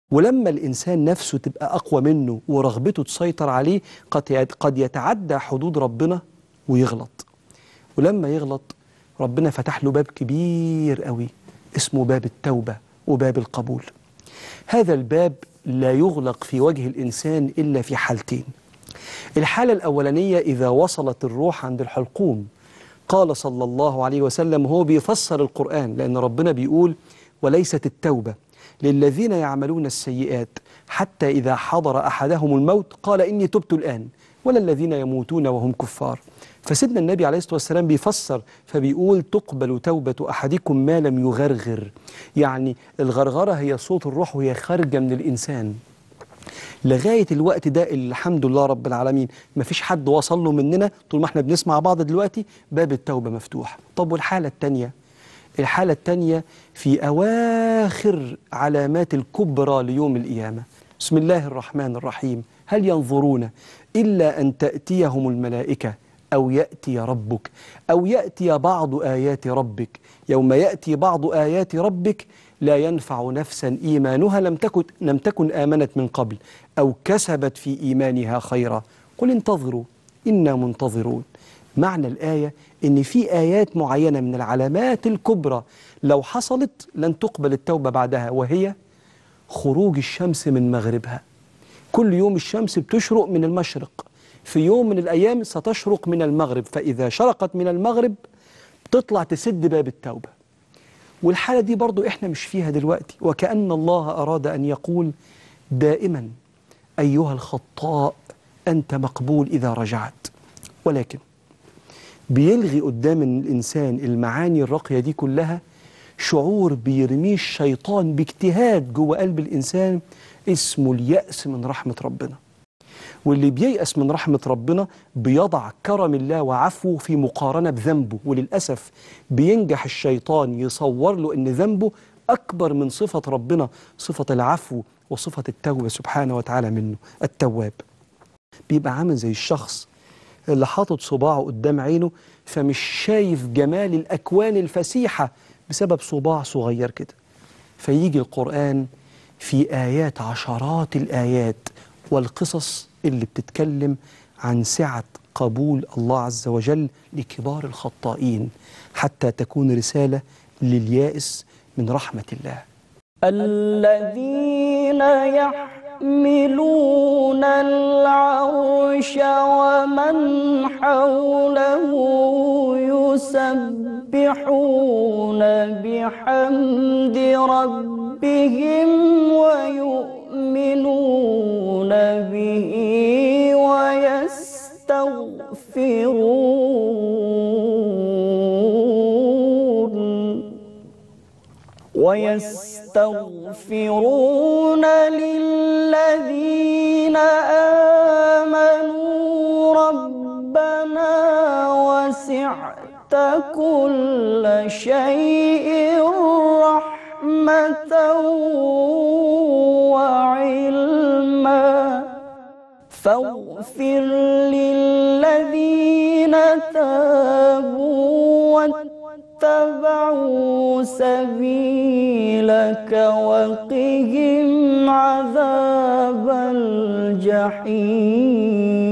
ولما الإنسان نفسه تبقى أقوى منه ورغبته تسيطر عليه قد قد يتعدى حدود ربنا ويغلط ولما يغلط ربنا فتح له باب كبير قوي اسمه باب التوبة وباب القبول هذا الباب لا يغلق في وجه الإنسان إلا في حالتين الحالة الأولانية إذا وصلت الروح عند الحلقوم قال صلى الله عليه وسلم هو بيفسر القرآن لأن ربنا بيقول وليست التوبة للذين يعملون السيئات حتى إذا حضر أحدهم الموت قال إني تبت الآن ولا الذين يموتون وهم كفار فسيدنا النبي عليه الصلاة والسلام بيفسر فبيقول تقبل توبة أحدكم ما لم يغرغر يعني الغرغرة هي صوت الروح وهي خارجة من الإنسان لغاية الوقت ده الحمد لله رب العالمين ما فيش حد وصل له مننا طول ما احنا بنسمع بعض دلوقتي باب التوبة مفتوح طب والحالة التانية الحالة التانية في أواخر علامات الكبرى ليوم القيامة بسم الله الرحمن الرحيم هل ينظرون إلا أن تأتيهم الملائكة أو يأتي ربك أو يأتي بعض آيات ربك يوم يأتي بعض آيات ربك لا ينفع نفسا إيمانها لم تكن, لم تكن آمنت من قبل أو كسبت في إيمانها خيرا قل انتظروا إنا منتظرون معنى الآية إن في آيات معينة من العلامات الكبرى لو حصلت لن تقبل التوبة بعدها وهي خروج الشمس من مغربها كل يوم الشمس بتشرق من المشرق في يوم من الأيام ستشرق من المغرب فإذا شرقت من المغرب تطلع تسد باب التوبة والحالة دي برضو إحنا مش فيها دلوقتي وكأن الله أراد أن يقول دائما أيها الخطاء أنت مقبول إذا رجعت ولكن بيلغي قدام الإنسان المعاني الراقية دي كلها شعور بيرميه الشيطان باجتهاد جوه قلب الإنسان اسمه اليأس من رحمة ربنا واللي بييأس من رحمة ربنا بيضع كرم الله وعفوه في مقارنة بذنبه وللأسف بينجح الشيطان يصور له أن ذنبه أكبر من صفة ربنا صفة العفو وصفة التوبة سبحانه وتعالى منه التواب بيبقى عامل زي الشخص اللي حاطط صباعه قدام عينه فمش شايف جمال الأكوان الفسيحة بسبب صباع صغير كده فيجي القرآن في آيات عشرات الآيات والقصص اللي بتتكلم عن سعة قبول الله عز وجل لكبار الخطائين حتى تكون رسالة لليائس من رحمة الله الذين يحملون العرش ومن حوله يسبحون بحمد ربهم ويؤمنون به ويستغفرون ويستغفرون للذين آمنوا ربنا وسعت كل شيء رحمة وعلما فاغفر للذين تابوا واتبعوا سبيلك وقهم عذاب الجحيم